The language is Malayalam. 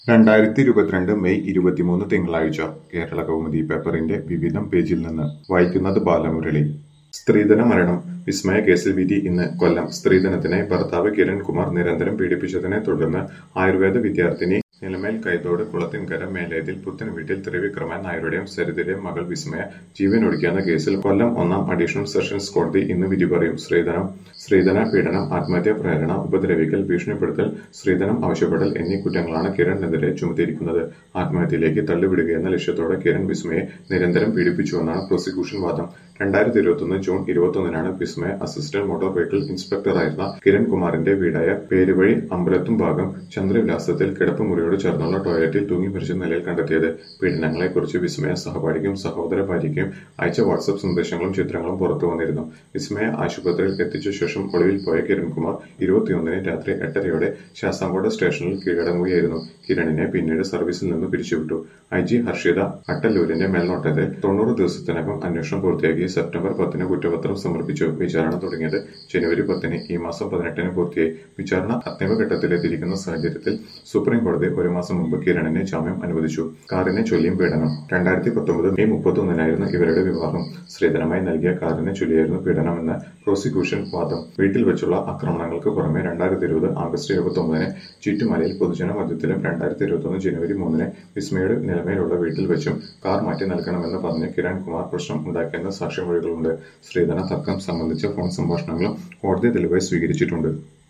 രണ്ടായിരത്തി ഇരുപത്തിരണ്ട് മെയ് ഇരുപത്തിമൂന്ന് തിങ്കളാഴ്ച കേരള കൗമുദി പേപ്പറിന്റെ വിവിധം പേജിൽ നിന്ന് വായിക്കുന്നത് ബാലമുരളി സ്ത്രീധന മരണം വിസ്മയ കേസിൽ വിധി ഇന്ന് കൊല്ലം സ്ത്രീധനത്തിനായി ഭർത്താവ് കിരൺ കുമാർ നിരന്തരം പീഡിപ്പിച്ചതിനെ തുടർന്ന് ആയുർവേദ വിദ്യാർത്ഥിനി നിലമേൽ കൈതോട് കുളത്തിൻകര മേലേതിൽ പുത്തൻ വീട്ടിൽ ത്രിവിക്രമൻ നായരുടെയും സരിതയുടെയും മകൾ വിസ്മയ ജീവനൊടുക്കിയെന്ന കേസിൽ കൊല്ലം ഒന്നാം അഡീഷണൽ സെഷൻസ് കോടതി ഇന്ന് വിധി പറയും സ്ത്രീധനം സ്ത്രീധന പീഡനം ആത്മഹത്യാ പ്രേരണ ഉപദ്രവിക്കൽ ഭീഷണിപ്പെടുത്തൽ സ്ത്രീധനം ആവശ്യപ്പെടൽ എന്നീ കുറ്റങ്ങളാണ് കിരണിനെതിരെ ചുമത്തിയിരിക്കുന്നത് ആത്മഹത്യയിലേക്ക് തള്ളിവിടുകയെന്ന ലക്ഷ്യത്തോടെ കിരൺ വിസ്മയെ നിരന്തരം പീഡിപ്പിച്ചുവെന്നാണ് പ്രോസിക്യൂഷൻ വാദം രണ്ടായിരത്തി ഇരുപത്തൊന്ന് ജൂൺ ഇരുപത്തൊന്നിനാണ് വിസ്മയ അസിസ്റ്റന്റ് മോട്ടോർ വെഹിക്കിൾ ഇൻസ്പെക്ടറായിരുന്ന കിരൺ കുമാറിന്റെ വീടായ പേരുവഴി അമ്പലത്തും ഭാഗം ചന്ദ്രവിലാസത്തിൽ കിടപ്പുമുറിയോട് ചേർന്നുള്ള ടോയ്ലറ്റിൽ തൂങ്ങി മരിച്ച നിലയിൽ കണ്ടെത്തിയത് പീഡനങ്ങളെക്കുറിച്ച് വിസ്മയ സഹപാഠിക്കും സഹോദര ഭാര്യയ്ക്കും അയച്ച വാട്സ്ആപ്പ് സന്ദേശങ്ങളും ചിത്രങ്ങളും പുറത്തു വന്നിരുന്നു വിസ്മയ ആശുപത്രിയിൽ എത്തിച്ച ശേഷം ഒളിവിൽ പോയ കിരൺകുമാർ ഇരുപത്തിയൊന്നിന് രാത്രി എട്ടരയോടെ ശാസ്താംകോട്ട സ്റ്റേഷനിൽ കീഴടങ്ങുകയായിരുന്നു കിരണിനെ പിന്നീട് സർവീസിൽ നിന്ന് പിരിച്ചുവിട്ടു ഐ ജി ഹർഷിത അട്ടല്ലൂരിന്റെ മേൽനോട്ടത്തിൽ തൊണ്ണൂറ് ദിവസത്തിനകം അന്വേഷണം പൂർത്തിയാക്കി സെപ്റ്റംബർ പത്തിന് കുറ്റപത്രം സമർപ്പിച്ചു വിചാരണ തുടങ്ങിയത് ജനുവരി പത്തിന് ഈ മാസം പതിനെട്ടിന് പൂർത്തിയായി വിചാരണ അന്തിമഘട്ടത്തിലെത്തിയിരിക്കുന്ന സാഹചര്യത്തിൽ സുപ്രീം കോടതി ഒരു മാസം മുമ്പ് കിരണിന് ജാമ്യം അനുവദിച്ചു കാറിനെ ചൊല്ലിയും പീഡനം രണ്ടായിരത്തി പത്തൊമ്പത് മെയ് മുപ്പത്തൊന്നിനായിരുന്നു ഇവരുടെ വിവാഹം സ്ത്രീധനമായി നൽകിയ കാറിനെ ചൊല്ലിയായിരുന്നു പീഡനമെന്ന് പ്രോസിക്യൂഷൻ വാദം വീട്ടിൽ വെച്ചുള്ള ആക്രമണങ്ങൾക്ക് പുറമെ രണ്ടായിരത്തി ഇരുപത് ആഗസ്റ്റ് ഇരുപത്തൊമ്പതിന് ചീറ്റുമലയിൽ പൊതുജന മധ്യത്തിലും രണ്ടായിരത്തി ഇരുപത്തൊന്ന് ജനുവരി മൂന്നിന് വിസ്മയുടെ നിലമേലുള്ള വീട്ടിൽ വെച്ചും കാർ മാറ്റി നൽകണമെന്ന് പറഞ്ഞ് കിരൺ കുമാർ പ്രശ്നം ഉണ്ടാക്കിയെന്ന സാക്ഷിമൊഴികളുണ്ട് സ്ത്രീധന തർക്കം സംബന്ധിച്ച ഫോൺ സംഭാഷണങ്ങളും കോടതി തെളിവായി സ്വീകരിച്ചിട്ടുണ്ട്